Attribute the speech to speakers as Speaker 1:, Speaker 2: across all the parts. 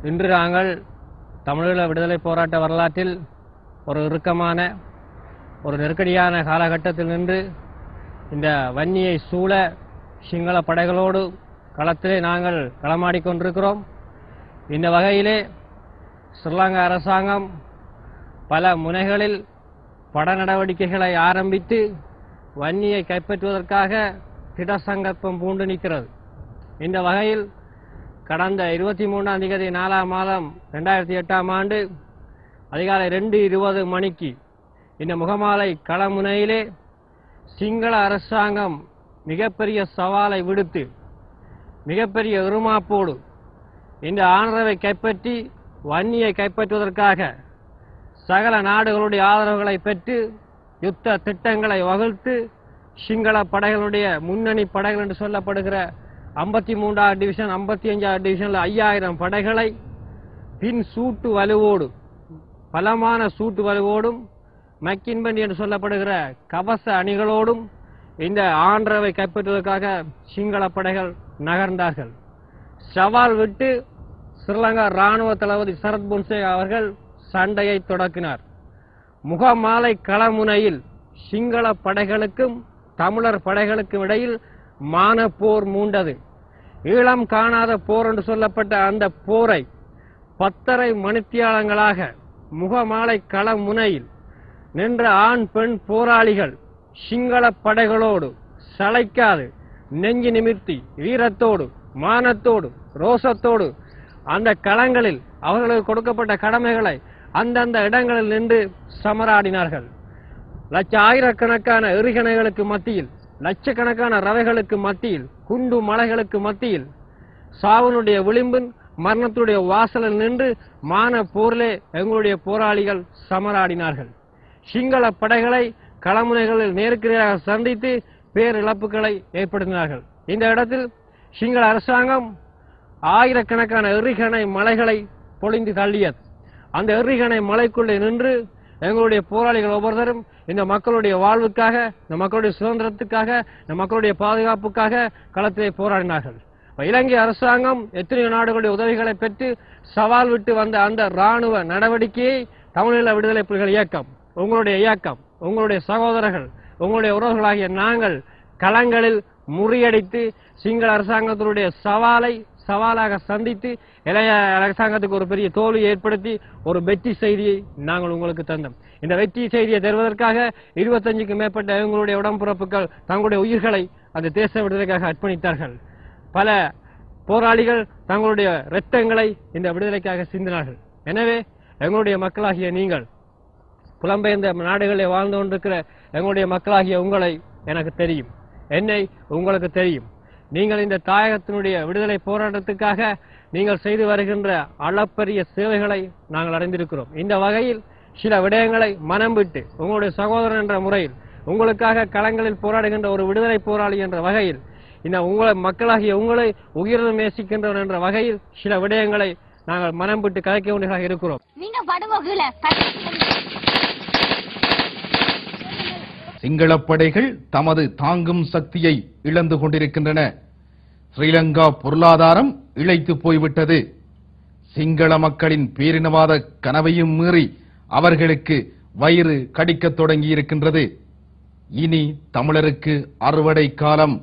Speaker 1: இன்று நாங்கள் தமிழீழ விடுதலை போராட்ட வரலாற்றில் ஒரு இறுக்கமான ஒரு நெருக்கடியான காலகட்டத்தில் நின்று இந்த வன்னியை சூழ சிங்கள படைகளோடு களத்திலே நாங்கள் களமாடிக் கொண்டிருக்கிறோம் இந்த வகையிலே ஸ்ரீலங்கா அரசாங்கம் பல முனைகளில் பட நடவடிக்கைகளை ஆரம்பித்து வன்னியை கைப்பற்றுவதற்காக திடசங்கல்பம் பூண்டு நிற்கிறது இந்த வகையில் கடந்த இருபத்தி மூணாம் தேதி நாலாம் மாதம் ரெண்டாயிரத்தி எட்டாம் ஆண்டு அதிகாலை ரெண்டு இருபது மணிக்கு இந்த முகமாலை களமுனையிலே சிங்கள அரசாங்கம் மிகப்பெரிய சவாலை விடுத்து மிகப்பெரிய இருமாப்போடு இந்த ஆதரவை கைப்பற்றி வன்னியை கைப்பற்றுவதற்காக சகல நாடுகளுடைய ஆதரவுகளை பெற்று யுத்த திட்டங்களை வகுத்து சிங்கள படைகளுடைய முன்னணி படைகள் என்று சொல்லப்படுகிற ஐம்பத்தி மூன்றாவது டிவிஷன் ஐம்பத்தி அஞ்சாவது டிவிஷன்ல ஐயாயிரம் படைகளை பின் சூட்டு வலுவோடு பலமான சூட்டு வலுவோடும் மக்கின்பண்டி என்று சொல்லப்படுகிற கவச அணிகளோடும் இந்த ஆண்டரவை கைப்பற்றுவதற்காக சிங்கள படைகள் நகர்ந்தார்கள் சவால் விட்டு ஸ்ரீலங்கா ராணுவ தளபதி சரத் பொன்சேகா அவர்கள் சண்டையை தொடக்கினார் முகமாலை களமுனையில் சிங்கள படைகளுக்கும் தமிழர் படைகளுக்கும் இடையில் மானப்போர் மூண்டது ஈழம் காணாத போர் என்று சொல்லப்பட்ட அந்த போரை பத்தரை மணித்தியாலங்களாக முகமாலை களமுனையில் நின்ற ஆண் பெண் போராளிகள் சிங்கள படைகளோடு சளைக்காது நெஞ்சு நிமிர்த்தி வீரத்தோடு மானத்தோடு ரோசத்தோடு அந்த களங்களில் அவர்களுக்கு கொடுக்கப்பட்ட கடமைகளை அந்தந்த இடங்களில் நின்று சமராடினார்கள் லட்ச ஆயிரக்கணக்கான எரிகணைகளுக்கு மத்தியில் லட்சக்கணக்கான ரவைகளுக்கு மத்தியில் குண்டு மலைகளுக்கு மத்தியில் சாவனுடைய விளிம்பின் மரணத்துடைய வாசலில் நின்று மான போரிலே எங்களுடைய போராளிகள் சமராடினார்கள் சிங்கள படைகளை களமுனைகளில் நேருக்கு நேராக சந்தித்து பேரிழப்புகளை ஏற்படுத்தினார்கள் இந்த இடத்தில் சிங்கள அரசாங்கம் ஆயிரக்கணக்கான எரிகணை மலைகளை பொழிந்து தள்ளியது அந்த எரிகணை மலைக்குள்ளே நின்று எங்களுடைய போராளிகள் ஒவ்வொருத்தரும் இந்த மக்களுடைய வாழ்வுக்காக இந்த மக்களுடைய சுதந்திரத்துக்காக இந்த மக்களுடைய பாதுகாப்புக்காக களத்திலே போராடினார்கள் இப்ப இலங்கை அரசாங்கம் எத்தனையோ நாடுகளுடைய உதவிகளை பெற்று சவால் விட்டு வந்த அந்த ராணுவ நடவடிக்கையை தமிழீழ விடுதலை புலிகள் இயக்கம் உங்களுடைய இயக்கம் உங்களுடைய சகோதரர்கள் உங்களுடைய உறவுகளாகிய நாங்கள் களங்களில் முறியடித்து சிங்கள அரசாங்கத்தினுடைய சவாலை சவாலாக சந்தித்து இளைய அரசாங்கத்துக்கு ஒரு பெரிய தோல்வி ஏற்படுத்தி ஒரு வெற்றி செய்தியை நாங்கள் உங்களுக்கு தந்தோம் இந்த வெற்றி செய்தியை தருவதற்காக இருபத்தஞ்சுக்கும் மேற்பட்ட எங்களுடைய உடம்பிறப்புகள் தங்களுடைய உயிர்களை அந்த தேச விடுதலைக்காக அர்ப்பணித்தார்கள் பல போராளிகள் தங்களுடைய இரத்தங்களை இந்த விடுதலைக்காக சிந்தினார்கள் எனவே எங்களுடைய மக்களாகிய நீங்கள் புலம்பெயர்ந்த நாடுகளில் வாழ்ந்து கொண்டிருக்கிற எங்களுடைய மக்களாகிய உங்களை எனக்கு தெரியும் என்னை உங்களுக்கு தெரியும் நீங்கள் இந்த தாயகத்தினுடைய விடுதலை போராட்டத்துக்காக நீங்கள் செய்து வருகின்ற அளப்பரிய சேவைகளை நாங்கள் அறிந்திருக்கிறோம் இந்த வகையில் சில விடயங்களை மனம் விட்டு உங்களுடைய சகோதரன் என்ற முறையில் உங்களுக்காக களங்களில் போராடுகின்ற ஒரு விடுதலை போராளி என்ற வகையில் இந்த உங்களை மக்களாகிய உங்களை உயிரிழந்து நேசிக்கின்றவர் என்ற வகையில் சில விடயங்களை நாங்கள் மனம் விட்டு கலைக்க வேண்டியதாக இருக்கிறோம்
Speaker 2: நீங்க படுங்க கீழே
Speaker 3: சிங்களப் படைகள் தமது தாங்கும் சக்தியை இழந்து கொண்டிருக்கின்றன ஸ்ரீலங்கா பொருளாதாரம் இழைத்து போய்விட்டது சிங்கள மக்களின் பேரினவாத கனவையும் மீறி அவர்களுக்கு வயிறு கடிக்கத் தொடங்கியிருக்கின்றது இனி தமிழருக்கு அறுவடை காலம்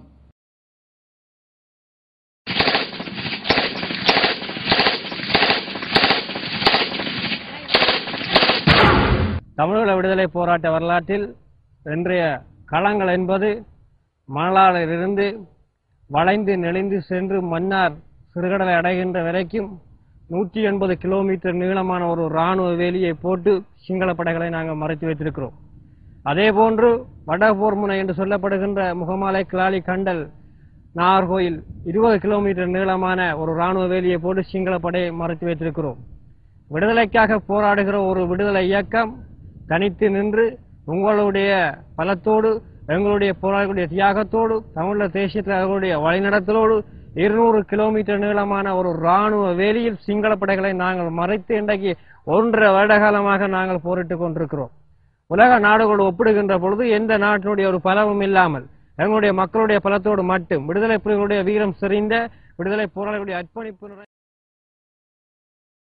Speaker 1: தமிழீழ விடுதலை போராட்ட வரலாற்றில் இன்றைய களங்கள் என்பது மணலாரிலிருந்து வளைந்து நெளிந்து சென்று மன்னார் சிறுகடலை அடைகின்ற வரைக்கும் நூற்றி எண்பது கிலோமீட்டர் நீளமான ஒரு ராணுவ வேலியை போட்டு சிங்கள படைகளை நாங்கள் மறைத்து வைத்திருக்கிறோம் அதே போன்று வடபோர் முனை என்று சொல்லப்படுகின்ற முகமாலை கிளாலி கண்டல் நாகர்கோயில் இருபது கிலோமீட்டர் நீளமான ஒரு ராணுவ வேலியை போட்டு சிங்கள படையை மறைத்து வைத்திருக்கிறோம் விடுதலைக்காக போராடுகிற ஒரு விடுதலை இயக்கம் தனித்து நின்று உங்களுடைய பலத்தோடு எங்களுடைய போராளிகளுடைய தியாகத்தோடு தமிழர் தேசியத்தில் அவர்களுடைய வழிநடத்தலோடு இருநூறு கிலோமீட்டர் நீளமான ஒரு ராணுவ வேலியில் சிங்கள படைகளை நாங்கள் மறைத்து இன்றைக்கு ஒன்றரை வருட காலமாக நாங்கள் போரிட்டுக் கொண்டிருக்கிறோம் உலக நாடுகளோடு ஒப்பிடுகின்ற பொழுது எந்த நாட்டினுடைய ஒரு பலமும் இல்லாமல் எங்களுடைய மக்களுடைய பலத்தோடு மட்டும் விடுதலை புலிகளுடைய வீரம் செறிந்த விடுதலை போராளிகளுடைய அர்ப்பணிப்பு நிறை-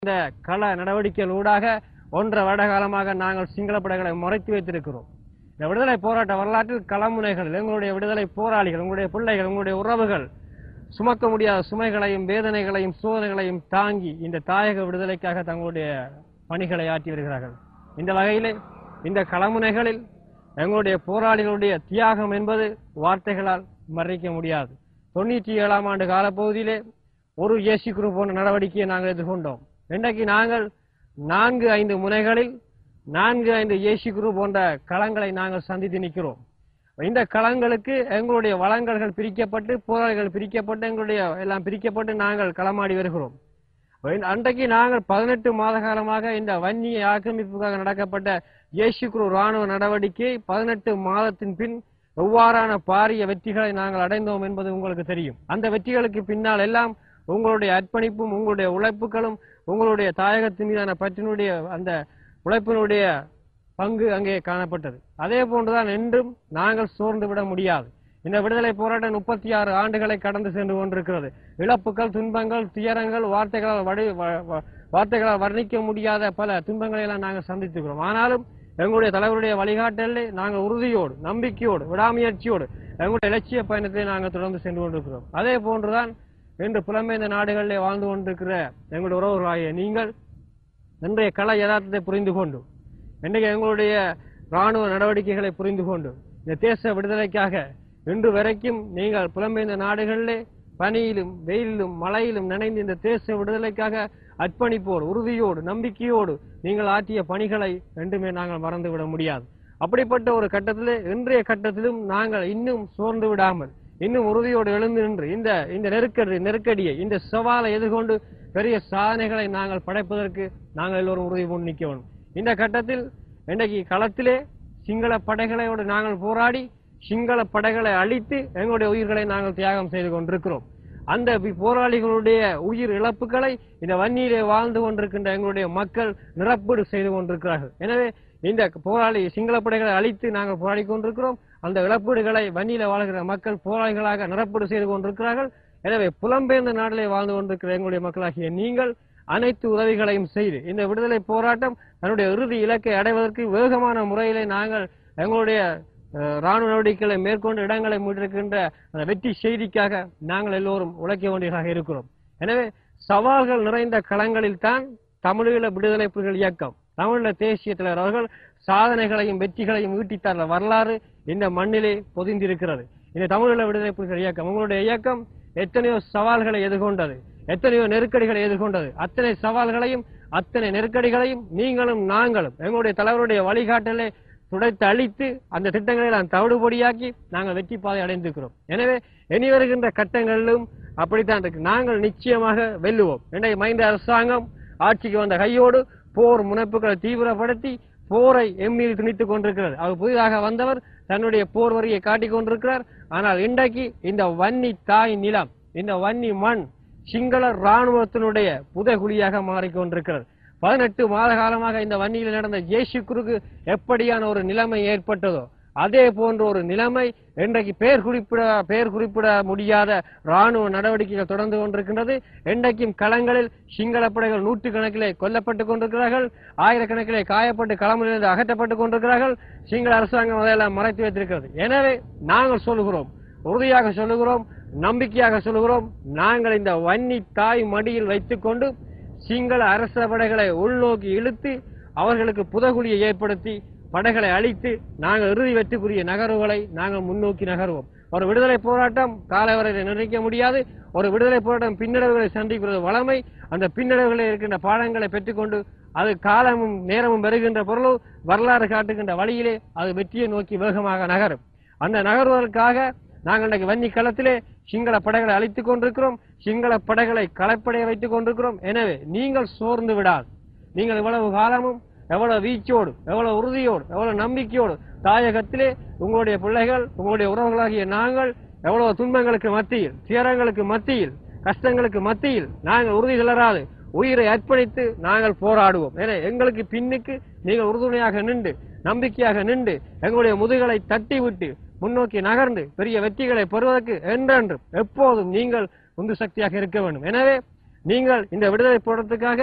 Speaker 1: இந்த கள நடவடிக்கைகள் ஊடாக ஒன்றரை வருட காலமாக நாங்கள் சிங்கள படைகளை மறைத்து வைத்திருக்கிறோம் இந்த விடுதலை போராட்ட வரலாற்றில் களமுனைகள் எங்களுடைய விடுதலை போராளிகள் உங்களுடைய பிள்ளைகள் உங்களுடைய உறவுகள் சுமக்க முடியாத சுமைகளையும் வேதனைகளையும் சோதனைகளையும் தாங்கி இந்த தாயக விடுதலைக்காக தங்களுடைய பணிகளை ஆற்றி வருகிறார்கள் இந்த வகையிலே இந்த களமுனைகளில் எங்களுடைய போராளிகளுடைய தியாகம் என்பது வார்த்தைகளால் மறைக்க முடியாது தொண்ணூற்றி ஏழாம் ஆண்டு காலப்பகுதியிலே ஒரு ஏசி குரூப் போன்ற நடவடிக்கையை நாங்கள் எதிர்கொண்டோம் இன்றைக்கு நாங்கள் நான்கு ஐந்து முனைகளில் நான்கு ஐந்து ஏசி குரூப் போன்ற களங்களை நாங்கள் சந்தித்து நிற்கிறோம் இந்த களங்களுக்கு எங்களுடைய வளங்கள்கள் பிரிக்கப்பட்டு போராளிகள் பிரிக்கப்பட்டு எங்களுடைய எல்லாம் பிரிக்கப்பட்டு நாங்கள் களமாடி வருகிறோம் அன்றைக்கு நாங்கள் பதினெட்டு மாத காலமாக இந்த வன்னிய ஆக்கிரமிப்புக்காக நடக்கப்பட்ட ஏசுகுரு ராணுவ நடவடிக்கை பதினெட்டு மாதத்தின் பின் எவ்வாறான பாரிய வெற்றிகளை நாங்கள் அடைந்தோம் என்பது உங்களுக்கு தெரியும் அந்த வெற்றிகளுக்கு பின்னால் எல்லாம் உங்களுடைய அர்ப்பணிப்பும் உங்களுடைய உழைப்புகளும் உங்களுடைய தாயகத்தின் மீதான பற்றினுடைய அந்த உழைப்பினுடைய பங்கு அங்கே காணப்பட்டது அதே போன்றுதான் என்றும் நாங்கள் சோர்ந்து விட முடியாது இந்த விடுதலை போராட்டம் முப்பத்தி ஆறு ஆண்டுகளை கடந்து சென்று கொண்டிருக்கிறது இழப்புகள் துன்பங்கள் துயரங்கள் வார்த்தைகளால் வடி வ- வ- வார்த்தைகளால் வர்ணிக்க முடியாத பல துன்பங்களை எல்லாம் நாங்கள் சந்தித்துக்கிறோம் ஆனாலும் எங்களுடைய தலைவருடைய வழிகாட்டலில் நாங்கள் உறுதியோடு நம்பிக்கையோடு விடாமுயற்சியோடு எங்களுடைய இலட்சிய பயணத்தை நாங்கள் தொடர்ந்து சென்று கொண்டிருக்கிறோம் அதே போன்றுதான் இன்று புலம்பெயர்ந்த நாடுகளிலே வாழ்ந்து கொண்டிருக்கிற எங்களுடைய உறவுகளாகிய நீங்கள் இன்றைய கலை யதார்த்தத்தை புரிந்து கொண்டு இன்றைக்கு எங்களுடைய ராணுவ நடவடிக்கைகளை புரிந்து கொண்டு இந்த தேச விடுதலைக்காக இன்று வரைக்கும் நீங்கள் புலம்பெயர்ந்த நாடுகளிலே பனியிலும் வெயிலிலும் மழையிலும் நினைந்து இந்த தேச விடுதலைக்காக அர்ப்பணிப்போடு உறுதியோடு நம்பிக்கையோடு நீங்கள் ஆற்றிய பணிகளை என்றுமே நாங்கள் மறந்துவிட முடியாது அப்படிப்பட்ட ஒரு கட்டத்திலே இன்றைய கட்டத்திலும் நாங்கள் இன்னும் சோர்ந்து விடாமல் இன்னும் உறுதியோடு எழுந்து நின்று இந்த இந்த நெருக்கடி நெருக்கடியை இந்த சவாலை எதிர்கொண்டு பெரிய சாதனைகளை நாங்கள் படைப்பதற்கு நாங்கள் எல்லோரும் உறுதி பூண்டு நிற்க வேண்டும் இந்த கட்டத்தில் இன்றைக்கு களத்திலே சிங்கள படைகளோடு நாங்கள் போராடி சிங்கள படைகளை அழித்து எங்களுடைய உயிர்களை நாங்கள் தியாகம் செய்து கொண்டிருக்கிறோம் அந்த வி- போராளிகளுடைய உயிர் இழப்புகளை இந்த வன்னியிலே வாழ்ந்து கொண்டிருக்கின்ற எங்களுடைய மக்கள் நிரப்பீடு செய்து கொண்டிருக்கிறார்கள் எனவே இந்த போராளி சிங்கள படைகளை அழித்து நாங்கள் போராடி கொண்டிருக்கிறோம் அந்த இழப்பீடுகளை வன்னியில வாழ்கிற மக்கள் போராளிகளாக நிரப்பீடு செய்து கொண்டிருக்கிறார்கள் எனவே புலம்பெயர்ந்த நாட்டிலே வாழ்ந்து கொண்டிருக்கிற எங்களுடைய மக்களாகிய நீங்கள் அனைத்து உதவிகளையும் செய்து இந்த விடுதலை போராட்டம் தன்னுடைய இறுதி இலக்கை அடைவதற்கு வேகமான முறையிலே நாங்கள் எங்களுடைய அஹ், ராணுவ நடவடிக்கைகளை மேற்கொண்டு இடங்களை மீட்டிருக்கின்ற அந்த வெற்றி செய்திக்காக நாங்கள் எல்லோரும் உழைக்க வேண்டியதாக இருக்கிறோம் எனவே சவால்கள் நிறைந்த களங்களில் தான் தமிழீழ விடுதலை புலிகள் இயக்கம் தமிழீழ தேசிய தலைவர் அவர்கள் சாதனைகளையும் வெற்றிகளையும் ஈட்டித்தர வரலாறு இந்த மண்ணிலே பொதிந்திருக்கிறது இந்த தமிழீழ விடுதலை புலிகள் இயக்கம் உங்களுடைய இயக்கம் எத்தனையோ சவால்களை எதிர்கொண்டது எத்தனையோ நெருக்கடிகளை எதிர்கொண்டது அத்தனை சவால்களையும் அத்தனை நெருக்கடிகளையும் நீங்களும் நாங்களும் எங்களுடைய தலைவருடைய வழிகாட்டலை துடைத்து அழித்து அந்த திட்டங்களை எல்லாம் தவிடுபடியாக்கி நாங்கள் வெற்றி பாதை அடைந்திருக்கிறோம் எனவே இனி வருகின்ற கட்டங்களிலும் அப்படித்தான் இருக்கு நாங்கள் நிச்சயமாக வெல்லுவோம் இன்றைய மைந்த அரசாங்கம் ஆட்சிக்கு வந்த கையோடு போர் முனைப்புகளை தீவிரப்படுத்தி போரை எம்மீது திணித்துக் கொண்டிருக்கிறது அவர் புதிதாக வந்தவர் தன்னுடைய போர் வரியை காட்டிக் கொண்டிருக்கிறார் ஆனால் இன்றைக்கு இந்த வன்னி தாய் நிலம் இந்த வன்னி மண் சிங்கள ராணுவத்தினுடைய புதைகுழியாக மாறிக்கொண்டிருக்கிறது பதினெட்டு மாத காலமாக இந்த வன்னியில் நடந்த ஜேஷுக்குருக்கு எப்படியான ஒரு நிலைமை ஏற்பட்டதோ அதே போன்ற ஒரு நிலைமை இன்றைக்கு பெயர் குறிப்பிட பெயர் குறிப்பிட முடியாத ராணுவ நடவடிக்கைகள் தொடர்ந்து கொண்டிருக்கின்றது இன்றைக்கும் களங்களில் சிங்கள படைகள் நூற்றுக்கணக்கிலே கொல்லப்பட்டுக் கொண்டிருக்கிறார்கள் ஆயிரக்கணக்கிலே காயப்பட்டு களமிலிருந்து அகற்றப்பட்டுக் கொண்டிருக்கிறார்கள் சிங்கள அரசாங்கம் அதையெல்லாம் மறைத்து வைத்திருக்கிறது எனவே நாங்கள் சொல்லுகிறோம் உறுதியாக சொல்லுகிறோம் நம்பிக்கையாக சொல்லுகிறோம் நாங்கள் இந்த வன்னி தாய் மடியில் வைத்துக்கொண்டு சிங்கள அரச படைகளை உள்நோக்கி இழுத்து அவர்களுக்கு புதகுழியை ஏற்படுத்தி படைகளை அழித்து நாங்கள் இறுதி வெற்றிக்குரிய நகர்வுகளை நாங்கள் முன்னோக்கி நகர்வோம் ஒரு விடுதலை போராட்டம் காலவரையை நிர்ணயிக்க முடியாது ஒரு விடுதலை போராட்டம் பின்னடைவுகளை சந்திக்கிறது வளமை அந்த பின்னடைவுகளில் இருக்கின்ற பாடங்களை பெற்றுக்கொண்டு அது காலமும் நேரமும் வருகின்ற பொருளும் வரலாறு காட்டுகின்ற வழியிலே அது வெற்றியை நோக்கி வேகமாக நகரும் அந்த நகர்வதற்காக நாங்கள் இன்றைக்கு வன்னி களத்திலே சிங்கள படைகளை அழித்துக் கொண்டிருக்கிறோம் சிங்கள படைகளை களப்படைய வைத்துக் கொண்டிருக்கிறோம் எனவே நீங்கள் சோர்ந்து விடாது நீங்கள் இவ்வளவு காலமும் எவ்வளவு வீச்சோடு எவ்வளவு உறுதியோடு எவ்வளவு நம்பிக்கையோடு தாயகத்திலே உங்களுடைய பிள்ளைகள் உங்களுடைய உறவுகளாகிய நாங்கள் எவ்வளவு துன்பங்களுக்கு மத்தியில் துயரங்களுக்கு மத்தியில் கஷ்டங்களுக்கு மத்தியில் நாங்கள் உறுதி செல்லராது உயிரை அர்ப்பணித்து நாங்கள் போராடுவோம் என எங்களுக்கு பின்னுக்கு நீங்கள் உறுதுணையாக நின்று நம்பிக்கையாக நின்று எங்களுடைய முதுகலை தட்டி விட்டு முன்னோக்கி நகர்ந்து பெரிய வெற்றிகளை பெறுவதற்கு என்றென்றும் எப்போதும் நீங்கள் உந்து சக்தியாக இருக்க வேண்டும் எனவே நீங்கள் இந்த விடுதலை போராட்டத்துக்காக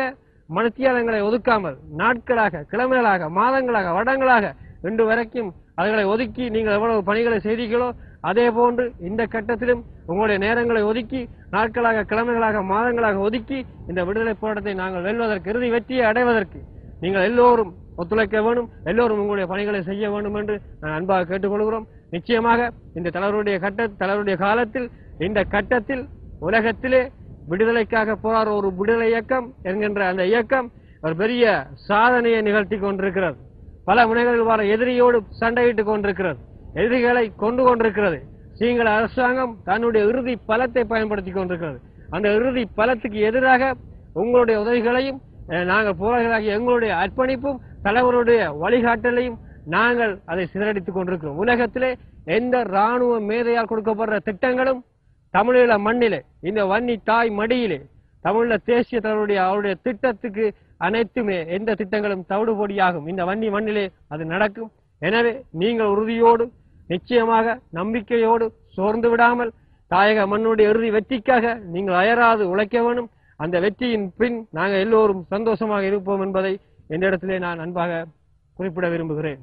Speaker 1: மனுத்தியாலங்களை ஒதுக்காமல் நாட்களாக கிழமைகளாக மாதங்களாக வருடங்களாக இன்று வரைக்கும் அதுகளை ஒதுக்கி நீங்கள் எவ்வளவு பணிகளை செய்தீர்களோ அதே போன்று இந்த கட்டத்திலும் உங்களுடைய நேரங்களை ஒதுக்கி நாட்களாக கிழமைகளாக மாதங்களாக ஒதுக்கி இந்த விடுதலை போராட்டத்தை நாங்கள் வெல்வதற்கு இறுதி வெற்றியை அடைவதற்கு நீங்கள் எல்லோரும் ஒத்துழைக்க வேண்டும் எல்லோரும் உங்களுடைய பணிகளை செய்ய வேண்டும் என்று நான் அன்பாக கேட்டுக்கொள்கிறோம் நிச்சயமாக இந்த தலைவருடைய கட்ட தலைவருடைய காலத்தில் இந்த கட்டத்தில் உலகத்திலே விடுதலைக்காக போராடுற ஒரு விடுதலை இயக்கம் என்கின்ற அந்த இயக்கம் ஒரு பெரிய சாதனையை நிகழ்த்தி கொண்டிருக்கிறது பல முனைகளில் வர எதிரியோடு சண்டையிட்டுக் கொண்டிருக்கிறது எதிரிகளை கொண்டு கொண்டிருக்கிறது சிங்கள அரசாங்கம் தன்னுடைய இறுதி பலத்தை பயன்படுத்திக் கொண்டிருக்கிறது அந்த இறுதி பலத்துக்கு எதிராக உங்களுடைய உதவிகளையும் அஹ், நாங்கள் போராளிகளாகிய எங்களுடைய அர்ப்பணிப்பும் தலைவருடைய வழிகாட்டலையும் நாங்கள் அதை சிதறடித்துக் கொண்டிருக்கிறோம் உலகத்திலே எந்த ராணுவ மேதையால் கொடுக்கப்படுற திட்டங்களும் தமிழீழ மண்ணிலே இந்த வன்னி தாய் மடியிலே தமிழ தேசிய தலைவருடைய அவருடைய திட்டத்துக்கு அனைத்துமே எந்த திட்டங்களும் தவிடுபொடியாகும் இந்த வன்னி மண்ணிலே அது நடக்கும் எனவே நீங்கள் உறுதியோடு நிச்சயமாக நம்பிக்கையோடு சோர்ந்து விடாமல் தாயக மண்ணுடைய இறுதி வெற்றிக்காக நீங்கள் அயராது உழைக்க வேணும் அந்த வெற்றியின் பின் நாங்கள் எல்லோரும் சந்தோஷமாக இருப்போம் என்பதை இந்த இடத்திலே நான் அன்பாக குறிப்பிட விரும்புகிறேன்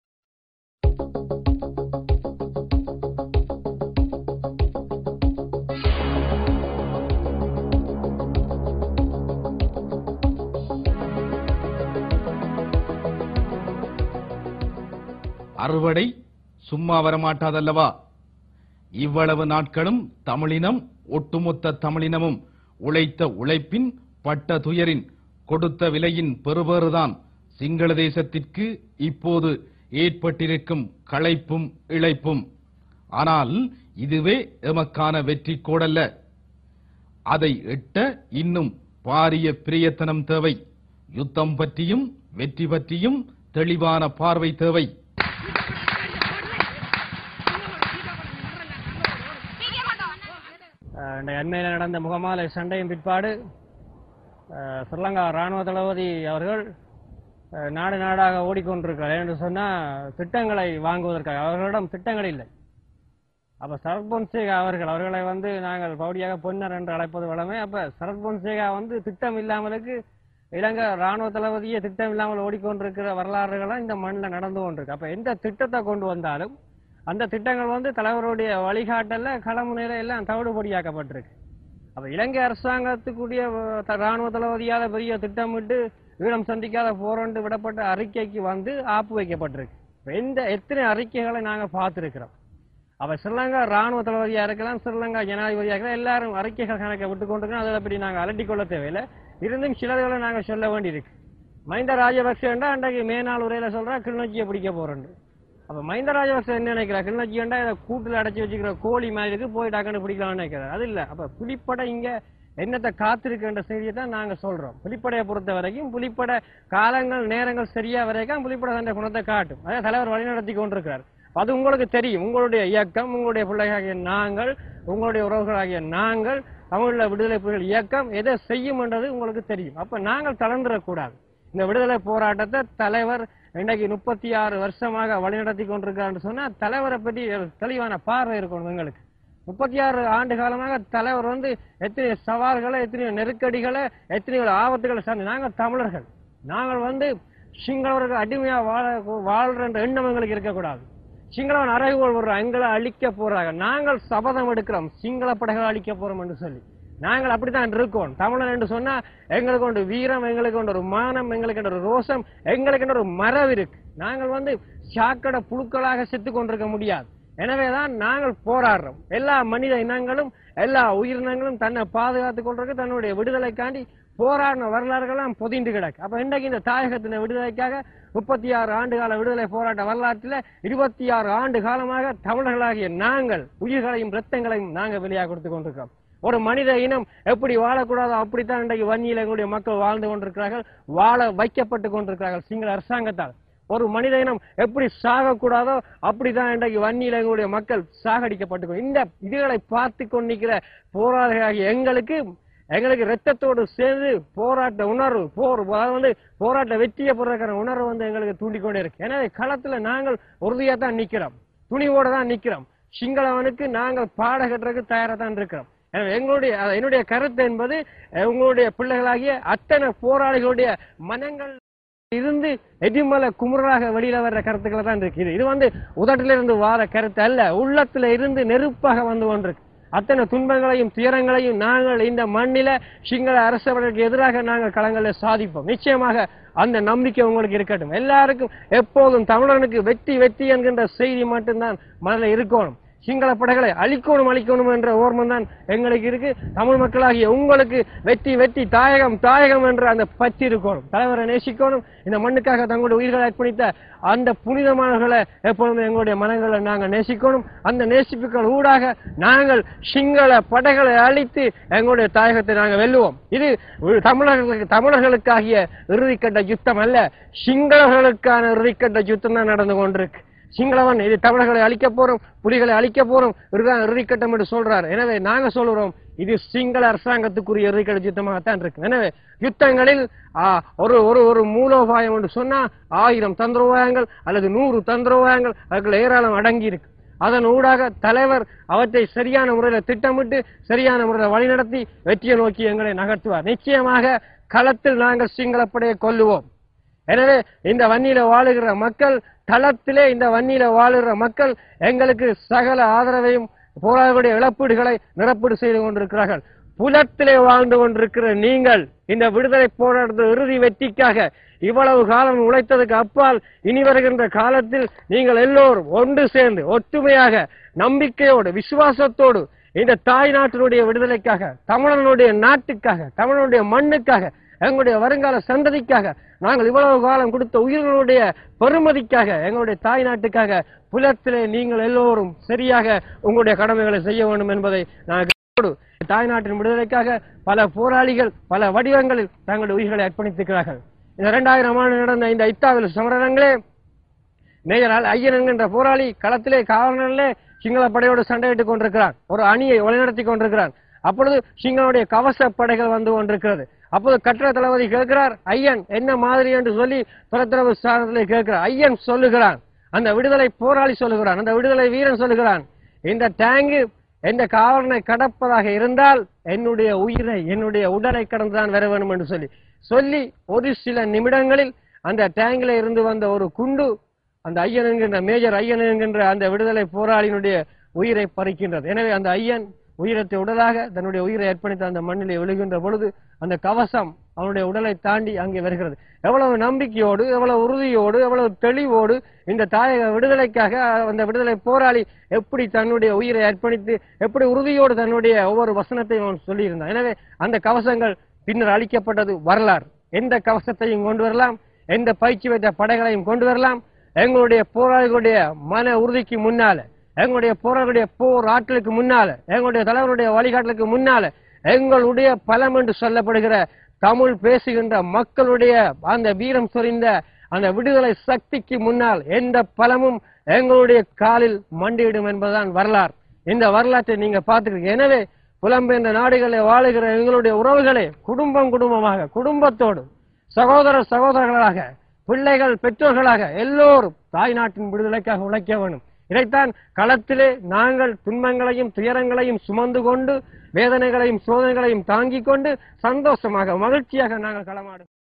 Speaker 3: அறுவடை சும்மா வரமாட்டாதல்லவா இவ்வளவு நாட்களும் தமிழினம் ஒட்டுமொத்த தமிழினமும் உழைத்த உழைப்பின் பட்ட துயரின் கொடுத்த விலையின் பெறுபேறுதான் சிங்கள தேசத்திற்கு இப்போது ஏற்பட்டிருக்கும் களைப்பும் இழைப்பும் ஆனால் இதுவே எமக்கான வெற்றி கோடல்ல அதை எட்ட இன்னும் பாரிய பிரயத்தனம் தேவை யுத்தம் பற்றியும் வெற்றி பற்றியும் தெளிவான பார்வை தேவை
Speaker 1: அஹ், இன்றைய அண்மையில் நடந்த முகமாலை சண்டையின் பிற்பாடு அஹ், ஸ்ரீலங்கா ராணுவ தளபதி அவர்கள் அஹ், நாடு நாடாக ஓடிக்கொண்டிருக்கிறார் என்று சொன்னால் திட்டங்களை வாங்குவதற்காக அவர்களிடம் திட்டங்கள் இல்லை அப்ப சரத் பொன்சேகா அவர்கள் அவர்களை வந்து நாங்கள் பவுடியாக பொன்னர் என்று அழைப்பது வளமே அப்ப சரத் பொன்சேகா வந்து திட்டம் இல்லாமலுக்கு இலங்கை ராணுவ தளபதியே திட்டம் இல்லாமல் ஓடிக்கொண்டிருக்கிற வரலாறுகள்லாம் இந்த மண்ணில் நடந்து கொண்டிருக்கு அப்ப எந்த திட்டத்தை கொண்டு வந்தாலும் அந்த திட்டங்கள் வந்து தலைவருடைய வழிகாட்டல்ல களமுனையில எல்லாம் தவிடுபடியாக்கப்பட்டிருக்கு அப்ப இலங்கை அரசாங்கத்துக்குரிய அஹ், த- ராணுவ தளபதியால பெரிய திட்டமிட்டு ஈழம் சந்திக்காத போரண்டு விடப்பட்ட அறிக்கைக்கு வந்து ஆப்பு வைக்கப்பட்டிருக்கு இப்ப எந்த எத்தனை அறிக்கைகளை நாங்க பார்த்திருக்கிறோம் அவ ஸ்ரீலங்கா ராணுவ தளபதியா இருக்கலாம் ஸ்ரீலங்கா ஜனாதிபதியா இருக்கலாம் எல்லாரும் அறிக்கைகள் கணக்கை விட்டு கொண்டிருக்கோம் அதை அப்படி நாங்க அலட்டிக் கொள்ள தேவையில்லை இருந்தும் சிலர்களை நாங்க சொல்ல வேண்டியிருக்கு மஹிந்த ராஜபக்சேண்டா அன்றைக்கு மேனாள் உரையில சொல்றா கிளிநொச்சியை பிடிக்க போறேன் அப்ப மஹிந்த ராஜபக்சே என்ன நினைக்கிறா கிளிநொச்சியண்டா இதை கூட்டுல அடைச்சி வச்சுக்கிற கோழி மாதிரி இருக்கு போய் டக்குன்னு பிடிக்கலாம்னு நினைக்கிறார் அது இல்ல அப்ப புலிப்படை இங்க என்னத்தை காத்திருக்கின்ற செய்தியை தான் நாங்க சொல்றோம் புலிப்படையை பொறுத்த வரைக்கும் புலிப்படை காலங்கள் நேரங்கள் சரியா வரைக்கும் புலிப்படை தன்னுடைய குணத்தை காட்டும் அதே தலைவர் வழிநடத்தி கொண்டிருக்கிறார் அது உங்களுக்கு தெரியும் உங்களுடைய இயக்கம் உங்களுடைய பிள்ளைகளாகிய நாங்கள் உங்களுடைய உறவுகளாகிய நாங்கள் தமிழ்ல விடுதலை புலிகள் இயக்கம் எதை செய்யும் என்றது உங்களுக்கு தெரியும் அப்ப நாங்கள் தளர்ந்துடக்கூடாது இந்த விடுதலை போராட்டத்தை தலைவர் இன்னைக்கு முப்பத்தி ஆறு வருஷமாக வழிநடத்தி கொண்டிருக்காருன்னு சொன்னா தலைவரை பற்றி ஒரு தெளிவான பார்வை இருக்கணும் எங்களுக்கு முப்பத்தி ஆறு ஆண்டு காலமாக தலைவர் வந்து எத்தனை சவால்களை எத்தனையோ நெருக்கடிகளை எத்தனையோ ஆபத்துகளை சார்ந்து நாங்கள் தமிழர்கள் நாங்கள் வந்து சிங்களவர்கள் அடிமையா வாழ வாழ்ற எண்ணம் எங்களுக்கு இருக்கக்கூடாது சிங்களவன் அறைகோள் வர்றான் எங்களை அழிக்க போறாங்க நாங்கள் சபதம் எடுக்கிறோம் சிங்கள படைகளை அழிக்க போறோம் என்று சொல்லி நாங்கள் அப்படித்தான் இருக்கோம் தமிழன் என்று சொன்னா எங்களுக்கு ஒன்று வீரம் எங்களுக்கு ஒன்று ஒரு மானம் எங்களுக்கு ஒரு ரோசம் எங்களுக்கு ஒரு மரபு இருக்கு நாங்கள் வந்து சாக்கடை புழுக்களாக செத்து கொண்டிருக்க முடியாது எனவேதான் நாங்கள் போராடுறோம் எல்லா மனித இனங்களும் எல்லா உயிரினங்களும் தன்னை பாதுகாத்துக் கொண்டிருக்க தன்னுடைய விடுதலைக்காண்டி போராடின வரலாறுகள்லாம் பொதிந்து கிடக்கு அப்ப இன்றைக்கு இந்த தாயகத்தின விடுதலைக்காக முப்பத்தி ஆறு ஆண்டு கால விடுதலை போராட்ட வரலாற்றில் இருபத்தி ஆறு ஆண்டு காலமாக தமிழர்களாகிய நாங்கள் உயிர்களையும் ரத்தங்களையும் நாங்கள் வெளியாக கொடுத்து கொண்டிருக்கிறோம் ஒரு மனித இனம் எப்படி வாழக்கூடாதோ அப்படித்தான் இன்றைக்கு வன்னியில் எங்களுடைய மக்கள் வாழ்ந்து கொண்டிருக்கிறார்கள் வாழ வைக்கப்பட்டு கொண்டிருக்கிறார்கள் சிங்கள அரசாங்கத்தால் ஒரு மனித இனம் எப்படி சாகக்கூடாதோ அப்படிதான் இன்றைக்கு வன்னியில் எங்களுடைய மக்கள் சாகடிக்கப்பட்டு இந்த இதுகளை பார்த்து கொண்டிருக்கிற போராளிகளாகிய எங்களுக்கு எங்களுக்கு ரத்தத்தோடு சேர்ந்து போராட்ட உணர்வு போர் அதாவது வந்து போராட்ட வெற்றியை போடுறதுக்கான உணர்வு வந்து எங்களுக்கு தூண்டிக்கொண்டே இருக்கு எனவே களத்துல நாங்கள் உறுதியா தான் நிக்கிறோம் துணிவோட தான் நிக்கிறோம் சிங்களவனுக்கு நாங்கள் பாட கட்டுறதுக்கு தயாரா தான் இருக்கிறோம் எனவே எங்களுடைய அஹ், என்னுடைய கருத்து என்பது அஹ், உங்களுடைய பிள்ளைகளாகிய அத்தனை போராளிகளுடைய மனங்கள் இருந்து எதிமல குமுறலாக வெளியில வர்ற கருத்துக்களை தான் இருக்குது இது வந்து உதட்டிலிருந்து வார கருத்து அல்ல உள்ளத்துல இருந்து நெருப்பாக வந்து கொண்டிருக்கு அத்தனை துன்பங்களையும் துயரங்களையும் நாங்கள் இந்த மண்ணில சிங்கள அரசவர்களுக்கு எதிராக நாங்கள் களங்களை சாதிப்போம் நிச்சயமாக அந்த நம்பிக்கை உங்களுக்கு இருக்கட்டும் எல்லாருக்கும் எப்போதும் தமிழனுக்கு வெற்றி வெற்றி என்கின்ற செய்தி மட்டும்தான் மனதில் இருக்கணும் சிங்கள படைகளை அழிக்கணும் அழிக்கணும் என்ற ஓர்மம் தான் எங்களுக்கு இருக்கு தமிழ் மக்களாகிய உங்களுக்கு வெற்றி வெற்றி தாயகம் தாயகம் என்ற அந்த பற்றி இருக்கணும் தலைவரை நேசிக்கணும் இந்த மண்ணுக்காக தங்களுடைய உயிர்களை அர்ப்பணித்த அந்த புனிதமானவர்களை எப்பொழுதும் எங்களுடைய மனங்களை நாங்கள் நேசிக்கணும் அந்த நேசிப்புகள் ஊடாக நாங்கள் சிங்கள படைகளை அழித்து எங்களுடைய தாயகத்தை நாங்கள் வெல்லுவோம் இது தமிழர்களுக்கு தமிழர்களுக்காகிய இறுதிக்கட்ட யுத்தம் அல்ல சிங்களர்களுக்கான இறுதிக்கட்ட யுத்தம் தான் நடந்து கொண்டிருக்கு சிங்களவன் இது தமிழர்களை அழிக்க போறோம் புலிகளை அழிக்க போறோம் இதுதான் இறுதிக்கட்டம் என்று சொல்றார் எனவே நாங்க சொல்லுறோம் இது சிங்கள அரசாங்கத்துக்குரிய இறுதிக்கட்ட யுத்தமாகத்தான் இருக்கு எனவே யுத்தங்களில் ஆ, ஒரு ஒரு ஒரு மூலோபாயம் என்று சொன்னா ஆயிரம் தந்திரோபாயங்கள் அல்லது நூறு தந்திரோபாயங்கள் அதுக்குள்ள ஏராளம் அடங்கி இருக்கு அதன் ஊடாக தலைவர் அவற்றை சரியான முறையில் திட்டமிட்டு சரியான முறையில் வழிநடத்தி வெற்றியை நோக்கி எங்களை நகர்த்துவார் நிச்சயமாக களத்தில் நாங்கள் சிங்களப்படையை கொல்லுவோம் எனவே இந்த வன்னியில வாழுகிற மக்கள் தளத்திலே இந்த வன்னியில வாழுகிற மக்கள் எங்களுக்கு சகல ஆதரவையும் போராளிகளுடைய இழப்பீடுகளை நிரப்பீடு செய்து கொண்டிருக்கிறார்கள் புலத்திலே வாழ்ந்து கொண்டிருக்கிற நீங்கள் இந்த விடுதலை போராட்டத்தில் இறுதி வெற்றிக்காக இவ்வளவு காலம் உழைத்ததுக்கு அப்பால் இனி வருகின்ற காலத்தில் நீங்கள் எல்லோரும் ஒன்று சேர்ந்து ஒற்றுமையாக நம்பிக்கையோடு விசுவாசத்தோடு இந்த தாய் நாட்டினுடைய விடுதலைக்காக தமிழனுடைய நாட்டுக்காக தமிழனுடைய மண்ணுக்காக எங்களுடைய வருங்கால சந்ததிக்காக நாங்கள் இவ்வளவு காலம் கொடுத்த உயிர்களுடைய பெருமதிக்காக எங்களுடைய தாய் நாட்டுக்காக புலத்திலே நீங்கள் எல்லோரும் சரியாக உங்களுடைய கடமைகளை செய்ய வேண்டும் என்பதை நாங்கள் கேட்டுக்கொண்டு, தாய் நாட்டின் விடுதலைக்காக பல போராளிகள் பல வடிவங்களில் தங்களுடைய உயிர்களை அர்ப்பணித்திருக்கிறார்கள் இந்த இரண்டாயிரம் ஆண்டு நடந்த இந்த இத்தாவில் சமரங்களே மேஜர் ஐயன் என்கின்ற போராளி களத்திலே காவலனிலே சிங்கள படையோடு சண்டையிட்டுக் கொண்டிருக்கிறான் ஒரு அணியை வழிநடத்தி கொண்டிருக்கிறான் அப்பொழுது சிங்களுடைய கவச படைகள் வந்து கொண்டிருக்கிறது அப்போது கட்டள தளபதி கேட்கிறார் ஐயன் என்ன மாதிரி என்று சொல்லி துறத்துறவு சாதனத்திலே கேட்கிறார் ஐயன் சொல்லுகிறான் அந்த விடுதலை போராளி சொல்லுகிறான் அந்த விடுதலை வீரன் சொல்லுகிறான் இந்த டேங்கு எந்த காவலனை கடப்பதாக இருந்தால் என்னுடைய உயிரை என்னுடைய உடலை கடந்துதான் வர வேண்டும் என்று சொல்லி சொல்லி ஒரு சில நிமிடங்களில் அந்த டேங்கில இருந்து வந்த ஒரு குண்டு அந்த ஐயன் என்கின்ற மேஜர் ஐயன் என்கின்ற அந்த விடுதலை போராளியினுடைய உயிரை பறிக்கின்றது எனவே அந்த ஐயன் உயிரத்தை உடலாக தன்னுடைய உயிரை அர்ப்பணித்த அந்த மண்ணிலே விழுகின்ற பொழுது அந்த கவசம் அவனுடைய உடலை தாண்டி அங்கே வருகிறது எவ்வளவு நம்பிக்கையோடு எவ்வளவு உறுதியோடு எவ்வளவு தெளிவோடு இந்த தாயக விடுதலைக்காக அந்த விடுதலை போராளி எப்படி தன்னுடைய உயிரை அர்ப்பணித்து எப்படி உறுதியோடு தன்னுடைய ஒவ்வொரு வசனத்தையும் அவன் சொல்லியிருந்தான் எனவே அந்த கவசங்கள் பின்னர் அளிக்கப்பட்டது வரலாறு எந்த கவசத்தையும் கொண்டு வரலாம் எந்த பயிற்சி பெற்ற படைகளையும் கொண்டு வரலாம் எங்களுடைய போராளிகளுடைய மன உறுதிக்கு முன்னால எங்களுடைய போராளுடைய போர் ஆற்றலுக்கு முன்னால எங்களுடைய தலைவருடைய வழிகாட்டலுக்கு முன்னால எங்களுடைய பலம் என்று சொல்லப்படுகிற தமிழ் பேசுகின்ற மக்களுடைய அந்த வீரம் சொரிந்த அந்த விடுதலை சக்திக்கு முன்னால் எந்த பலமும் எங்களுடைய காலில் மண்டியிடும் என்பதுதான் வரலாறு இந்த வரலாற்றை நீங்க பார்த்துக்கிறீங்க எனவே புலம்பெயர்ந்த நாடுகளில் வாழுகிற எங்களுடைய உறவுகளே குடும்பம் குடும்பமாக குடும்பத்தோடு சகோதர சகோதரர்களாக பிள்ளைகள் பெற்றோர்களாக எல்லோரும் தாய் நாட்டின் விடுதலைக்காக உழைக்க வேண்டும் இதைத்தான் களத்திலே நாங்கள் துன்பங்களையும் துயரங்களையும் சுமந்து கொண்டு வேதனைகளையும் சோதனைகளையும் தாங்கிக் கொண்டு சந்தோஷமாக மகிழ்ச்சியாக நாங்கள் களமாடு